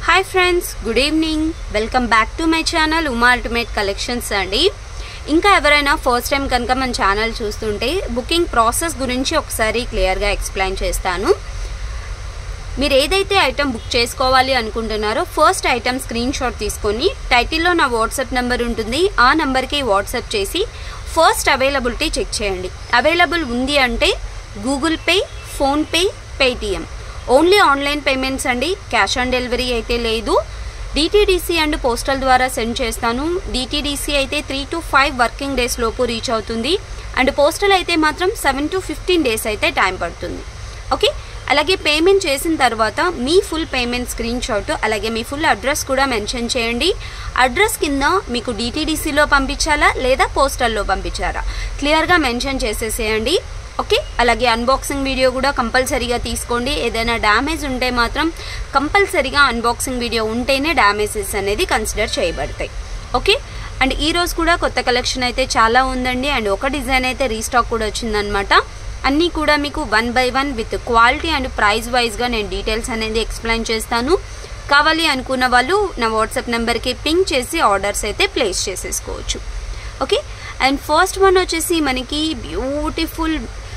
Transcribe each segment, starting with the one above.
hi friends good evening welcome back to my channel Uma ultimate collections అండి ఇంకా ఎవరైనా first time కనుక మన ఛానల్ చూస్తుంటే బుకింగ్ ప్రాసెస్ గురించి ఒకసారి క్లియర్గా ఎక్స్ప్లెయిన్ చేస్తాను మీరు ఏదైతే ఐటమ్ బుక్ చేసుకోవాలి అనుకుంటున్నారో ఫస్ట్ ఐటమ్ స్క్రీన్ షాట్ తీసుకొని టైటిల్లో నా వాట్సాప్ నెంబర్ ఉంటుంది ఆ నెంబర్కి వాట్సాప్ చేసి ఫస్ట్ అవైలబిలిటీ చెక్ చేయండి అవైలబుల్ ఉంది అంటే Google pay PhonePe Paytm only online payments అండి క్యాష్ ఆన్ డెలివరీ అయితే లేదు డిటీడీసీ అండ్ పోస్టల్ ద్వారా సెండ్ చేస్తాను డిటీడీసీ అయితే three to five working days లోపు రీచ్ అవుతుంది అండ్ పోస్టల్ అయితే మాత్రం సెవెన్ టు ఫిఫ్టీన్ డేస్ అయితే టైం పడుతుంది ఓకే అలాగే పేమెంట్ చేసిన తర్వాత మీ ఫుల్ పేమెంట్ స్క్రీన్ షాట్ అలాగే మీ ఫుల్ అడ్రస్ కూడా మెన్షన్ చేయండి అడ్రస్ కింద మీకు డిటీడీసీలో పంపించాలా లేదా పోస్టల్లో పంపించారా క్లియర్గా మెన్షన్ చేసేసేయండి ఓకే అలాగే అన్బాక్సింగ్ వీడియో కూడా కంపల్సరీగా తీసుకోండి ఏదైనా డ్యామేజ్ ఉంటే మాత్రం కంపల్సరీగా అన్బాక్సింగ్ వీడియో ఉంటేనే డ్యామేజెస్ అనేది కన్సిడర్ చేయబడతాయి ఓకే అండ్ ఈ రోజు కూడా కొత్త కలెక్షన్ అయితే చాలా ఉందండి అండ్ ఒక డిజైన్ అయితే రీస్టాక్ కూడా వచ్చిందనమాట అన్నీ కూడా మీకు one by one with quality and price వైజ్గా నేను డీటెయిల్స్ అనేది ఎక్స్ప్లెయిన్ చేస్తాను కావాలి అనుకున్న వాళ్ళు నా వాట్సాప్ నెంబర్కి పింక్ చేసి ఆర్డర్స్ అయితే ప్లేస్ చేసేసుకోవచ్చు ఓకే అండ్ ఫస్ట్ వన్ వచ్చేసి మనకి బ్యూటిఫుల్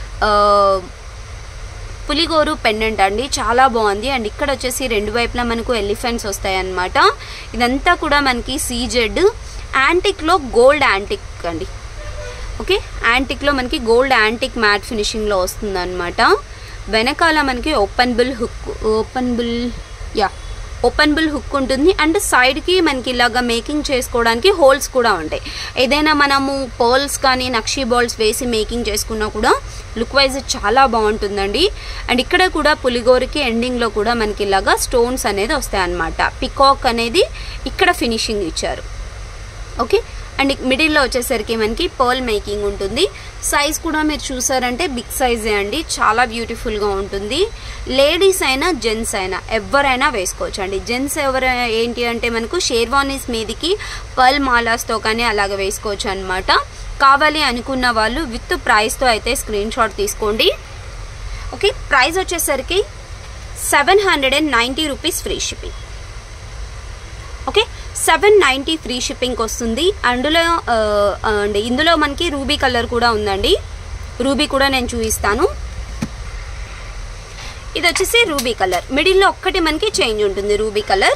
పులిగోరు పెండెంట్ అండి చాలా బాగుంది అండ్ ఇక్కడ వచ్చేసి రెండు వైపులా మనకు ఎలిఫెంట్స్ వస్తాయి అన్నమాట ఇదంతా కూడా మనకి సీజెడ్ యాంటిక్లో గోల్డ్ యాంటిక్ అండి ఓకే యాంటిక్లో మనకి గోల్డ్ యాంటిక్ మ్యాట్ ఫినిషింగ్లో వస్తుంది అనమాట వెనకాల మనకి open bull hook open bull యా ఓపెన్ బుల్ హుక్ ఉంటుంది అండ్ సైడ్కి మనకి ఇలాగా మేకింగ్ చేసుకోవడానికి హోల్స్ కూడా ఉంటాయి ఏదైనా మనము పర్ల్స్ కానీ నక్షీ బాల్స్ వేసి మేకింగ్ చేసుకున్నా కూడా లుక్ వైజ్ చాలా బాగుంటుందండి అండ్ ఇక్కడ కూడా పులిగోరికి ఎండింగ్లో కూడా మనకి ఇలాగా స్టోన్స్ అనేది వస్తాయి అన్నమాట పికాక్ అనేది ఇక్కడ ఫినిషింగ్ ఇచ్చారు ఓకే అండ్ మిడిల్లో వచ్చేసరికి మనకి పర్ల్ మేకింగ్ ఉంటుంది సైజ్ కూడా మీరు చూసారంటే బిగ్ సైజే అండి చాలా బ్యూటిఫుల్గా ఉంటుంది లేడీస్ అయినా జెంట్స్ అయినా ఎవరైనా వేసుకోవచ్చు అండి జెంట్స్ ఎవరు ఏంటి అంటే మనకు షేర్వానీస్ మీదికి పర్ల్ మాలాస్తో కానీ అలాగ వేసుకోవచ్చు అనమాట కావాలి అనుకున్న వాళ్ళు విత్ ప్రైస్తో అయితే స్క్రీన్ షాట్ తీసుకోండి ఓకే ప్రైస్ వచ్చేసరికి seven hundred and ninety rupees free shipping okay seven ninety free shipping వస్తుంది అందులో అండ్ ఇందులో మనకి రూబీ కలర్ కూడా ఉందండి రూబీ కూడా నేను చూపిస్తాను ఇది వచ్చేసి రూబీ కలర్ మిడిల్లో ఒక్కటి మనకి చేంజ్ ఉంటుంది రూబీ కలర్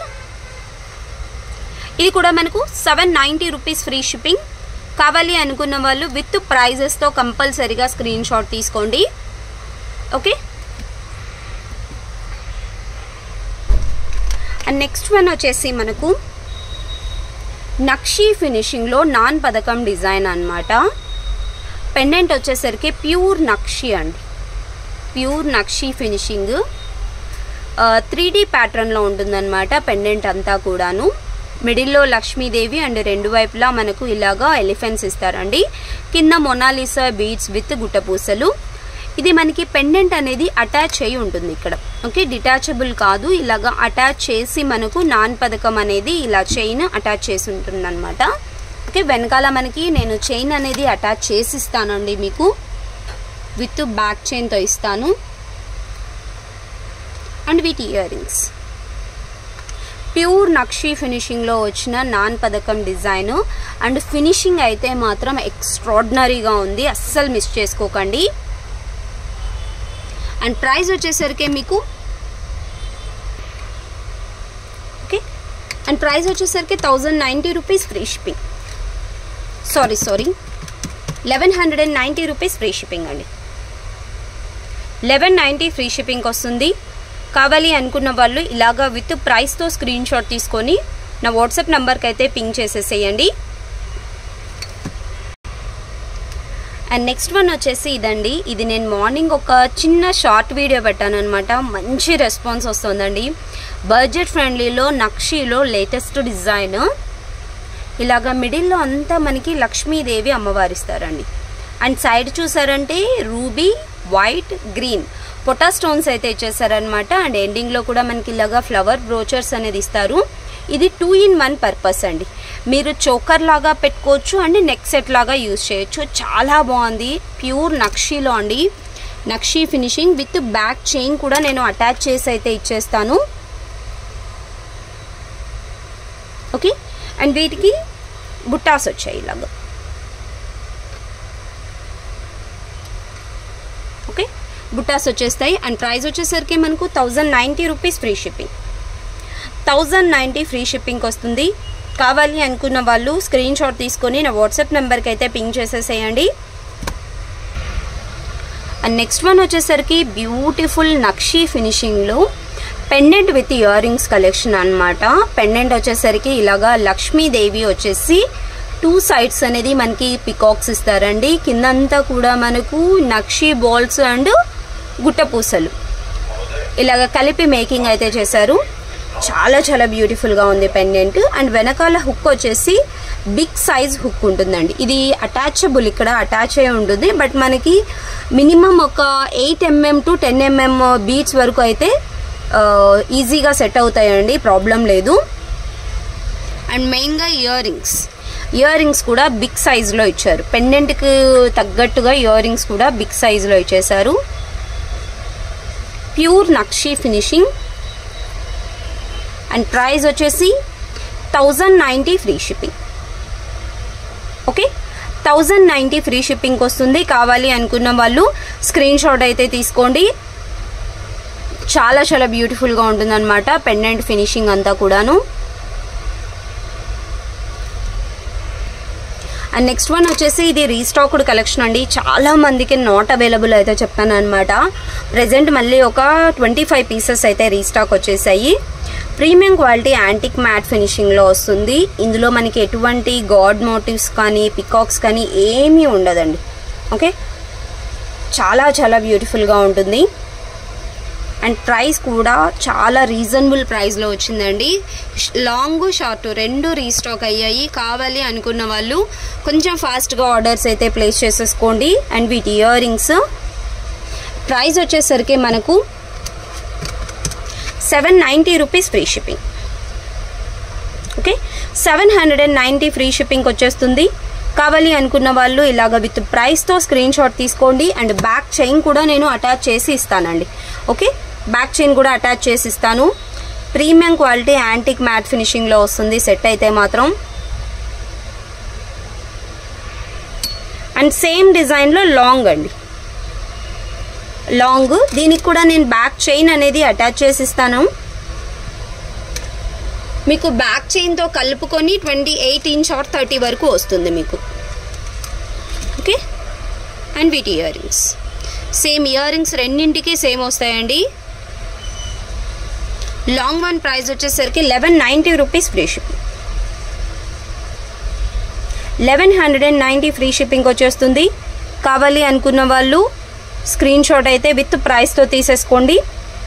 ఇది కూడా మనకు seven ninety rupees free shipping కావాలి అనుకున్న వాళ్ళు విత్ ప్రైజెస్తో కంపల్సరీగా స్క్రీన్ షాట్ తీసుకోండి ఓకే అండ్ నెక్స్ట్ వన్ వచ్చేసి మనకు నక్షీ ఫినిషింగ్లో నాన్ పథకం డిజైన్ అనమాట పెండెంట్ వచ్చేసరికి ప్యూర్ నక్షి అండి pure nakshi finishing three D ప్యాటర్న్లో ఉంటుందన్నమాట పెండెంట్ అంతా కూడాను మిడిల్లో లక్ష్మీదేవి అండ్ రెండు వైపులా మనకు ఇలాగా ఎలిఫెంట్స్ ఇస్తారండి కింద మొనాలిసా బీడ్స్ విత్ గుట్టపూసలు ఇది మనకి పెండెంట్ అనేది అటాచ్ అయి ఉంటుంది ఇక్కడ ఓకే డిటాచబుల్ కాదు ఇలాగా అటాచ్ చేసి మనకు నాన్ పథకం అనేది ఇలా చైన్ అటాచ్ చేసి ఉంటుంది అనమాట ఓకే వెనకాల మనకి నేను చైన్ అనేది అటాచ్ చేసి ఇస్తానండి మీకు విత్ బ్యాక్ చైన్తో ఇస్తాను and with earrings pure nakshi ఫినిషింగ్లో వచ్చిన నాన్ పథకం డిజైన్ అండ్ ఫినిషింగ్ అయితే మాత్రం ఎక్స్ట్రాడినరీగా ఉంది అస్సలు మిస్ చేసుకోకండి అండ్ ప్రైస్ వచ్చేసరికి మీకు ఓకే అండ్ ప్రైస్ వచ్చేసరికి thousand ninety rupees free shipping sorry sorry eleven hundred and ninety rupees free shipping అండి లెవెన్ నైంటీ ఫ్రీ షిప్పింగ్ వస్తుంది కావాలి అనుకున్న వాళ్ళు ఇలాగా విత్ ప్రైస్తో స్క్రీన్ షాట్ తీసుకొని నా వాట్సాప్ నెంబర్కి అయితే పింక్ చేసేసేయండి అండ్ నెక్స్ట్ వన్ వచ్చేసి ఇదండి ఇది నేను మార్నింగ్ ఒక చిన్న షార్ట్ వీడియో పెట్టాను అనమాట మంచి రెస్పాన్స్ వస్తుందండి బడ్జెట్ ఫ్రెండ్లీలో నక్షీలో లేటెస్ట్ డిజైన్ ఇలాగ మిడిల్లో అంతా మనకి లక్ష్మీదేవి అమ్మవారిస్తారండి అండ్ సైడ్ చూసారంటే రూబీ వైట్ గ్రీన్ పొటా స్టోన్స్ అయితే ఇచ్చేసారనమాట అండ్ ఎండింగ్లో కూడా మనకి ఇలాగా ఫ్లవర్ బ్రోచర్స్ అనేది ఇస్తారు ఇది టూ ఇన్ వన్ పర్పస్ అండి మీరు చోకర్ లాగా పెట్టుకోవచ్చు అండ్ నెక్ సెట్ లాగా యూజ్ చేయొచ్చు చాలా బాగుంది ప్యూర్ నక్షీలో అండి nakshi finishing with back chain కూడా నేను అటాచ్ చేసి అయితే ఇచ్చేస్తాను ఓకే అండ్ వీటికి బుట్టాస్ వచ్చాయి ఇలాగ ఓకే బుట్టాస్ వచ్చేస్తాయి అండ్ ప్రైస్ వచ్చేసరికి మనకు thousand ninety rupees free shipping thousand ninety free shipping వస్తుంది కావాలి అనుకున్న వాళ్ళు స్క్రీన్ షాట్ తీసుకొని నా వాట్సాప్ నెంబర్కి అయితే పింక్ చేసేసేయండి అండ్ నెక్స్ట్ వన్ వచ్చేసరికి బ్యూటిఫుల్ నక్షీ ఫినిషింగ్లో pendant with earrings collection అనమాట పెండెంట్ వచ్చేసరికి ఇలాగా లక్ష్మీదేవి వచ్చేసి టూ సైడ్స్ అనేది మనకి పికాక్స్ ఇస్తారండి కిందంతా కూడా మనకు నక్షీ బాల్స్ అండ్ గుట్టపూసలు ఇలాగ కలిపి మేకింగ్ అయితే చేశారు చాలా చాలా బ్యూటిఫుల్గా ఉంది పెండెంట్ అండ్ వెనకాల హుక్ వచ్చేసి బిగ్ సైజ్ హుక్ ఉంటుందండి ఇది అటాచబుల్ ఇక్కడ అటాచ్ అయి ఉంటుంది బట్ మనకి మినిమం ఒక eight MM to ten MM beads వరకు అయితే ఈజీగా సెట్ అవుతాయండి ప్రాబ్లం లేదు అండ్ మెయిన్గా ఇయర్ రింగ్స్ ఇయర్ రింగ్స్ కూడా బిగ్ సైజులో ఇచ్చారు పెండెంట్కి తగ్గట్టుగా ఇయర్ రింగ్స్ కూడా బిగ్ సైజులో ఇచ్చేసారు pure nakshi finishing and price వచ్చేసి thousand ninety free shipping okay thousand ninety free shipping వస్తుంది కావాలి అనుకున్న వాళ్ళు స్క్రీన్ షాట్ అయితే తీసుకోండి చాలా చాలా బ్యూటిఫుల్గా ఉంటుందన్నమాట పెండెంట్ ఫినిషింగ్ అంతా కూడాను అండ్ నెక్స్ట్ వన్ వచ్చేసి ఇది రీస్టాక్డ్ కలెక్షన్ అండి చాలా మందికి నాట్ అవైలబుల్ అయితే చెప్పాను అనమాట ప్రజెంట్ మళ్ళీ ఒక ట్వంటీ ఫైవ్ పీసెస్ అయితే రీస్టాక్ వచ్చేసాయి ప్రీమియం క్వాలిటీ యాంటిక్ మ్యాట్ ఫినిషింగ్లో వస్తుంది ఇందులో మనకి ఎటువంటి గాడ్ మోటివ్స్ కానీ పికాక్స్ కానీ ఏమీ ఉండదండి ఓకే చాలా చాలా బ్యూటిఫుల్గా ఉంటుంది అండ్ ప్రైస్ కూడా చాలా రీజనబుల్ ప్రైస్లో వచ్చిందండి లాంగ్ షార్ట్ రెండు రీస్టాక్ అయ్యాయి కావాలి అనుకున్న వాళ్ళు కొంచెం ఫాస్ట్గా ఆర్డర్స్ అయితే ప్లేస్ చేసేసుకోండి అండ్ వీటి ఇయర్ రింగ్స్ ప్రైస్ వచ్చేసరికి మనకు seven ninety rupees free shipping okay seven hundred and ninety free shipping వచ్చేస్తుంది కావాలి అనుకున్న వాళ్ళు ఇలాగ విత్ ప్రైస్తో స్క్రీన్ షాట్ తీసుకోండి అండ్ బ్యాక్ చైన్ కూడా నేను అటాచ్ చేసి ఇస్తానండి ఓకే బ్యాక్ చైన్ కూడా అటాచ్ చేసి ఇస్తాను ప్రీమియం క్వాలిటీ యాంటిక్ మ్యాట్ ఫినిషింగ్లో వస్తుంది సెట్ అయితే మాత్రం అండ్ సేమ్ డిజైన్లో లాంగ్ అండి లాంగ్ దీనికి కూడా నేను బ్యాక్ చైన్ అనేది అటాచ్ చేసి ఇస్తాను మీకు బ్యాక్ చైన్తో కలుపుకొని twenty eight inch or thirty వరకు వస్తుంది మీకు ఓకే అండ్ వీటి ear rings same ear rings రెండింటికి సేమ్ వస్తాయండి లాంగ్ వన్ ప్రైస్ వచ్చేసరికి eleven ninety rupees free shipping eleven hundred and ninety free shipping వచ్చేస్తుంది కావాలి అనుకున్న వాళ్ళు స్క్రీన్ షాట్ అయితే విత్ ప్రైస్తో తీసేసుకోండి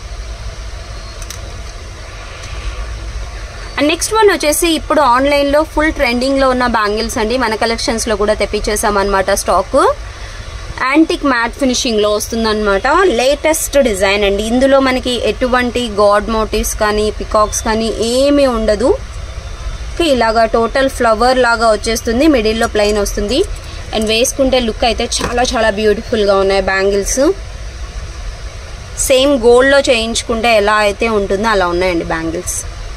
అండ్ నెక్స్ట్ వన్ వచ్చేసి ఇప్పుడు ఆన్లైన్లో ఫుల్ ట్రెండింగ్లో ఉన్న బ్యాంగిల్స్ అండి మన కలెక్షన్స్లో కూడా తెప్పించేసామన్నమాట స్టాక్ యాంటిక్ మ్యాట్ ఫినిషింగ్లో వస్తుందన్నమాట లేటెస్ట్ డిజైన్ అండి ఇందులో మనకి ఎటువంటి గాడ్ మోటివ్స్ కానీ పికాక్స్ కానీ ఏమీ ఉండదు ఇలాగా టోటల్ ఫ్లవర్ లాగా వచ్చేస్తుంది మిడిల్లో ప్లెయిన్ వస్తుంది అండ్ వేసుకుంటే లుక్ అయితే చాలా చాలా బ్యూటిఫుల్గా ఉన్నాయి బ్యాంగిల్స్ సేమ్ గోల్డ్లో చేయించుకుంటే ఎలా అయితే ఉంటుందో అలా ఉన్నాయండి bangles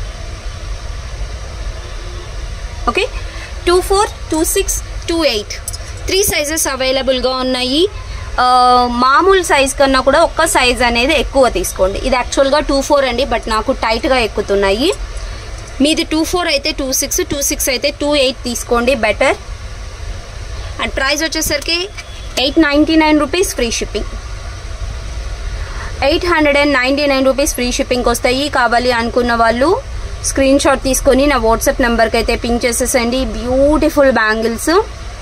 okay two four two six two eight three sizes అవైలబుల్గా ఉన్నాయి మామూలు సైజ్ కన్నా కూడా ఒక్క సైజ్ అనేది ఎక్కువ తీసుకోండి ఇది యాక్చువల్గా టూ ఫోర్ అండి బట్ నాకు టైట్గా ఎక్కుతున్నాయి మీది టూ ఫోర్ అయితే టూ సిక్స్ టూ సిక్స్ అయితే టూ ఎయిట్ తీసుకోండి బెటర్ అండ్ ప్రైస్ వచ్చేసరికి eight ninety nine rupees free shipping eight hundred and ninety nine rupees free షిప్పింగ్కి వస్తాయి కావాలి అనుకున్న వాళ్ళు స్క్రీన్ షాట్ తీసుకొని నా వాట్సాప్ నెంబర్కి అయితే పింక్ చేసేసండి beautiful bangles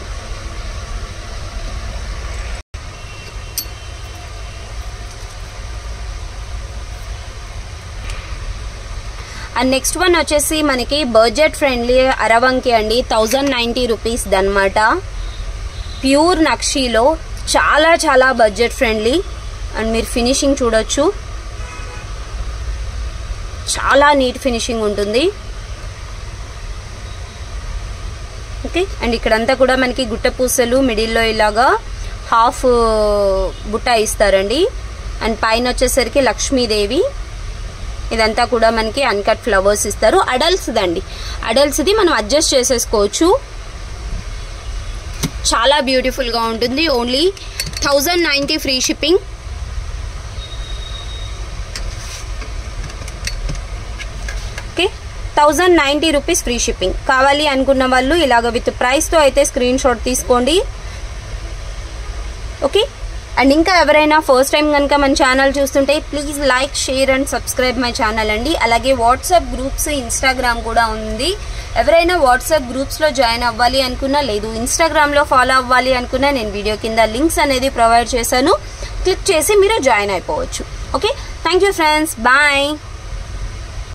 and next one వచ్చేసి మనకి బడ్జెట్ ఫ్రెండ్లీ అరవంకి అండి థౌజండ్ నైంటీ రూపీస్ అనమాట ప్యూర్ నక్షీలో చాలా చాలా బడ్జెట్ ఫ్రెండ్లీ అండ్ మీరు ఫినిషింగ్ చూడొచ్చు చాలా నీట్ ఫినిషింగ్ ఉంటుంది ఓకే అండ్ ఇక్కడంతా కూడా మనకి గుట్ట పూసలు మిడిల్లో ఇలాగా హాఫ్ బుట్ట ఇస్తారండి అండ్ పైన వచ్చేసరికి లక్ష్మీదేవి ఇదంతా కూడా మనకి అన్కట్ ఫ్లవర్స్ ఇస్తారు అడల్ట్స్ది అండి అడల్ట్స్ది మనం అడ్జస్ట్ చేసేసుకోవచ్చు చాలా బ్యూటిఫుల్గా ఉంటుంది only thousand ninety free shipping okay thousand ninety rupees free shipping కావాలి అనుకున్న వాళ్ళు ఇలాగ విత్ ప్రైస్తో అయితే స్క్రీన్ షాట్ తీసుకోండి ఓకే అండ్ ఇంకా ఎవరైనా ఫస్ట్ టైం కనుక మన ఛానల్ చూస్తుంటే please like share and subscribe my channel అండి అలాగే వాట్సాప్ గ్రూప్స్ ఇన్స్టాగ్రామ్ కూడా ఉంది ఎవరైనా వాట్సాప్ గ్రూప్స్లో జాయిన్ అవ్వాలి అనుకున్నా లేదు ఇన్స్టాగ్రామ్లో ఫాలో అవ్వాలి అనుకున్నా నేను వీడియో కింద లింక్స్ అనేది ప్రొవైడ్ చేశాను క్లిక్ చేసి మీరు జాయిన్ అయిపోవచ్చు okay thank you friends bye